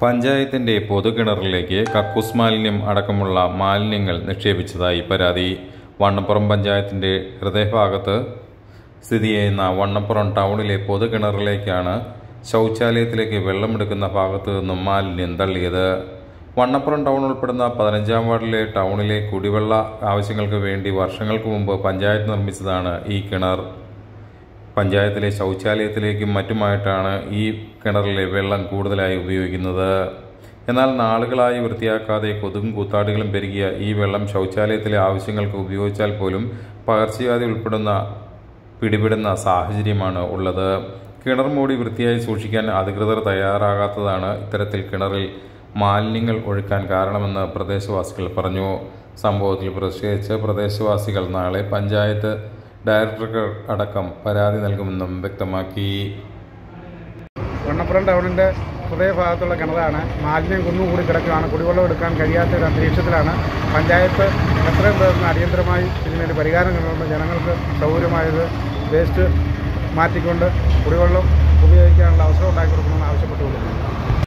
പഞ്ചായത്തിന്റെ പൊതുകിണറിലേക്ക് കക്കൂസ് മാലിന്യം അടക്കമുള്ള മാലിന്യങ്ങൾ നിക്ഷേപിച്ചതായി പരാതി വണ്ണപ്പുറം പഞ്ചായത്തിന്റെ ഹൃദയഭാഗത്ത് സ്ഥിതി ചെയ്യുന്ന വണ്ണപ്പുറം ടൗണിലെ പൊതുകിണറിലേക്കാണ് ശൗചാലയത്തിലേക്ക് വെള്ളമെടുക്കുന്ന ഭാഗത്തു നിന്നും മാലിന്യം തള്ളിയത് വണ്ണപ്പുറം ടൗൺ ഉൾപ്പെടുന്ന പതിനഞ്ചാം വാർഡിലെ ടൗണിലെ കുടിവെള്ള ആവശ്യങ്ങൾക്ക് വേണ്ടി വർഷങ്ങൾക്ക് മുമ്പ് പഞ്ചായത്ത് നിർമ്മിച്ചതാണ് ഈ കിണർ പഞ്ചായത്തിലെ ശൗചാലയത്തിലേക്കും മറ്റുമായിട്ടാണ് ഈ കിണറിലെ വെള്ളം കൂടുതലായി ഉപയോഗിക്കുന്നത് എന്നാൽ നാളുകളായി വൃത്തിയാക്കാതെ കൊതുകും കൂത്താടുകളും പെരുകിയ ഈ വെള്ളം ശൗചാലയത്തിലെ ആവശ്യങ്ങൾക്ക് ഉപയോഗിച്ചാൽ പോലും പകർച്ചവ്യാധി ഉൾപ്പെടുന്ന പിടിപെടുന്ന സാഹചര്യമാണ് ഉള്ളത് കിണർ മൂടി വൃത്തിയായി സൂക്ഷിക്കാൻ അധികൃതർ തയ്യാറാകാത്തതാണ് ഇത്തരത്തിൽ കിണറിൽ മാലിന്യങ്ങൾ ഒഴുക്കാൻ കാരണമെന്ന് പ്രദേശവാസികൾ പറഞ്ഞു സംഭവത്തിൽ പ്രതിഷേധിച്ച് പ്രദേശവാസികൾ നാളെ പഞ്ചായത്ത് ഡയറക്ടർക്ക് അടക്കം പരാതി നൽകുമെന്നും വ്യക്തമാക്കി വണ്ണപ്പുറം ടൗണിൻ്റെ ഹൃദയഭാഗത്തുള്ള കിണറാണ് മാലിന്യം കുന്നുകൂടി കിടക്കുകയാണ് കുടിവെള്ളം എടുക്കാൻ കഴിയാത്ത ഒരു അന്തരീക്ഷത്തിലാണ് പഞ്ചായത്ത് എത്രയും പെട്ടെന്ന് അടിയന്തരമായി ഇതിനൊരു പരിഹാരം കണ്ടുകൊണ്ട് ജനങ്ങൾക്ക് സൗകര്യമായത് വേസ്റ്റ് മാറ്റിക്കൊണ്ട് കുടിവെള്ളം ഉപയോഗിക്കാനുള്ള അവസരം ഉണ്ടാക്കി കൊടുക്കണമെന്ന് ആവശ്യപ്പെട്ടുകൊണ്ടിരിക്കുന്നു